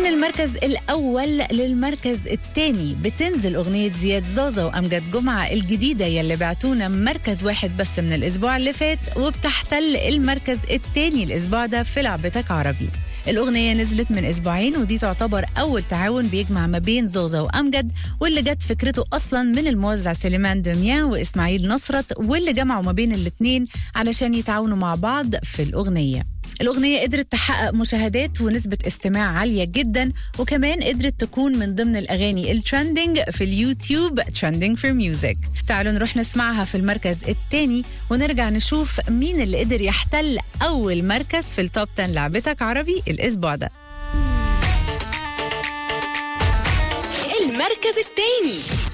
من المركز الأول للمركز الثاني بتنزل أغنية زياد زازا وأمجد جمعة الجديدة يلي بعتونا مركز واحد بس من الأسبوع اللي فات وبتحتل المركز الثاني الأسبوع ده في لعبتك عربي الأغنية نزلت من أسبوعين ودي تعتبر أول تعاون بيجمع ما بين زوزة وأمجد واللي جت فكرته أصلا من الموزع سليمان دميان وإسماعيل نصرت واللي جمعوا ما بين الاتنين علشان يتعاونوا مع بعض في الأغنية الأغنية قدرت تحقق مشاهدات ونسبة استماع عالية جدا وكمان قدرت تكون من ضمن الأغاني الترندنج في اليوتيوب ترندنج فور ميوزك تعالوا نروح نسمعها في المركز الثاني ونرجع نشوف مين اللي قدر يحتل أول مركز في التوب 10 لعبتك عربي الأسبوع ده المركز الثاني